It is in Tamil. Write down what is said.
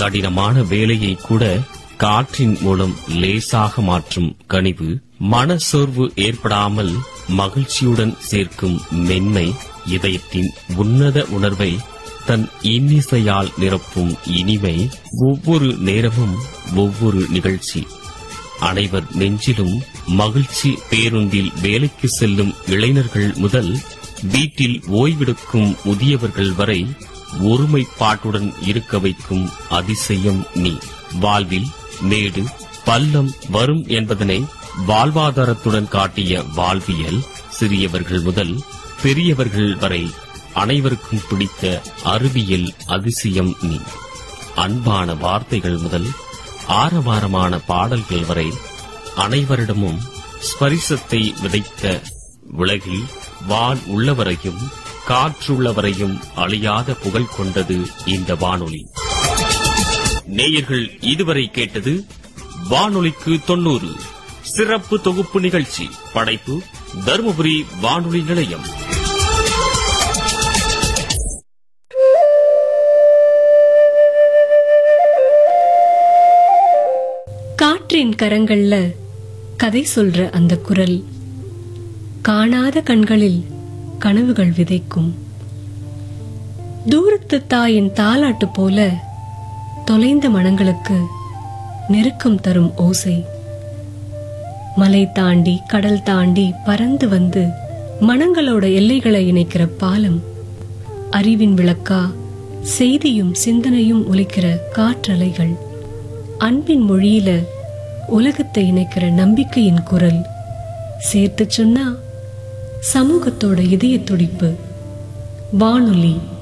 கடினமான வேலையை கூட காற்றின் மூலம் லேசாக மாற்றும் கனிவு மனசோர்வு ஏற்படாமல் மகிழ்ச்சியுடன் சேர்க்கும் மென்மை இதயத்தின் உன்னத உணர்வை தன் இன்னிசையால் நிரப்பும் இனிமை ஒவ்வொரு நேரமும் ஒவ்வொரு நிகழ்ச்சி அனைவர் நெஞ்சிலும் மகிழ்ச்சி பேருந்தில் வேலைக்கு செல்லும் இளைஞர்கள் முதல் வீட்டில் ஓய்வெடுக்கும் முதியவர்கள் வரை ஒருமைப்பாட்டுடன் இருக்க வைக்கும் அதிசயம் நீ வாழ்வில் மேடு பள்ளம் வரும் என்பதனை வாழ்வாதாரத்துடன் காட்டிய வாழ்வியல் சிறியவர்கள் முதல் பெரியவர்கள் வரை அனைவருக்கும் பிடித்த அறிவியல் அதிசயம் நீ அன்பான வார்த்தைகள் முதல் ஆரவாரமான பாடல்கள் வரை அனைவரிடமும் ஸ்பரிசத்தை விதைத்த உலகில் வான் உள்ளவரையும் காற்றுள்ளவரையும் அழியாத புகழ் கொண்டது இந்த வானொலி நேயர்கள் இதுவரை கேட்டது வானொலிக்கு தொண்ணூறு சிறப்பு தொகுப்பு நிகழ்ச்சி படைப்பு தருமபுரி வானொலி நிலையம் காற்றின் கரங்கள்ல கதை சொல்ற அந்த குரல் காணாத கண்களில் கனவுகள் விதைக்கும் தூரத்து தாயின் தாலாட்டு போல தொலைந்த மனங்களுக்கு நெருக்கம் தரும் ஓசை மலை தாண்டி கடல் தாண்டி பறந்து வந்து மனங்களோட எல்லைகளை இணைக்கிற பாலம் அறிவின் விளக்கா செய்தியும் சிந்தனையும் ஒலிக்கிற காற்றலைகள் அன்பின் மொழியில உலகத்தை இணைக்கிற நம்பிக்கையின் குரல் சேர்த்து சொன்னா சமூகத்தோட இதய துடிப்பு வானொலி